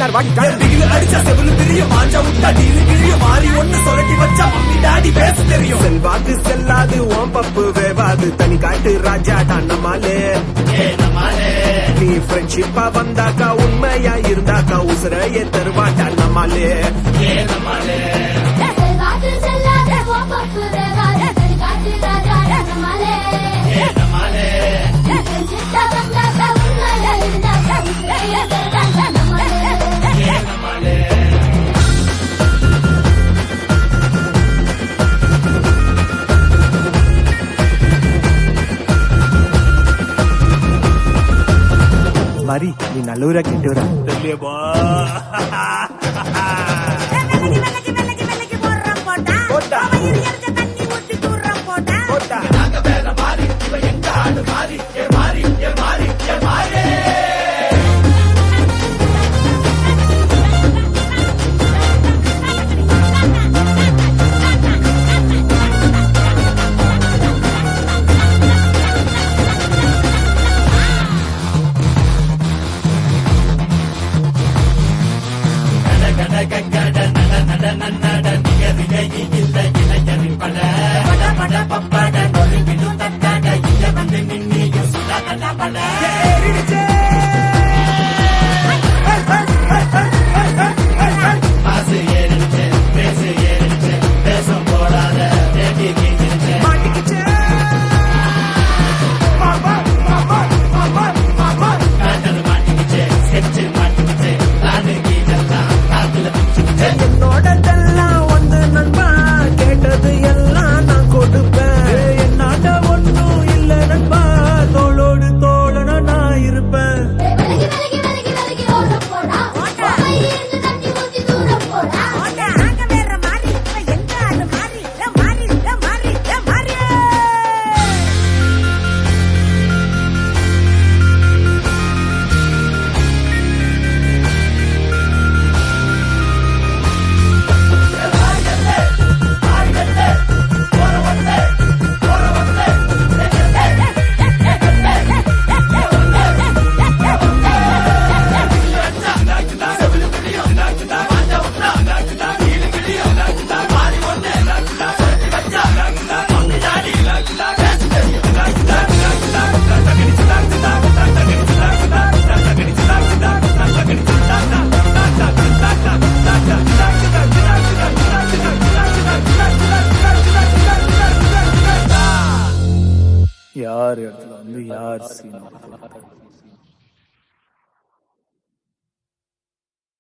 Sir வாடி sir degree அடிச்சா செவிலு தெரியும் மாஞ்சா விட்டா டீலு கிழியும் மாறி ஒண்ணு சொல்லட்டி வச்சா மம்மி டாடி பேச தெரியும் செல்வாக்கு செல்லாது ஓம் பப்பு வேவாது தனி காட்டு ராஜா நம்மாலே நீ ஃப்ரெண்ட்ஷிப்பா வந்தாக்கா உண்மையா இருந்தாக்கா உசுரையே தருவாட்டா நம்மாலே காத்து செல்லாத கோப்பப்பு வேகாத காட்டு ராஜா நம்மாலே சித்த வந்தாக்க உண்மையா இருந்தாக்க உண்மையா இருந்தாக்க நம்மாலே மரி நீ நல்லூரா கேட்டு வர தெரியப்பா வெள்ளக்கி வெள்ளக்கி வெள்ளக்கி வெள்ளக்கி போடுறோம் போட்டா போட்டா. அவன் இரியர்க்க தண்ணி ஊத்தி தூர்றோம் போட்டா போட்டா என்னோடதெல்லாம் வந்து நண்பா கேட்டது எல்லாம் நான் கொடுப்பேன் என்னாட்ட ஒண்ணும் இல்ல நண்பா தோளோடு தோழனா நான் இருப்பேன் விலகி விலகி விலகி விலகி ஓரம் போடா இருந்து தண்ணி ஊத்தி தூரம் போடா போட்டா ஆங்க வேற மாறி இவன் எங்க ஆளு மாறி ஏ மாறி ஏ மாறி ஏ மாறி யார் இடத்துல வந்து யார் சீன்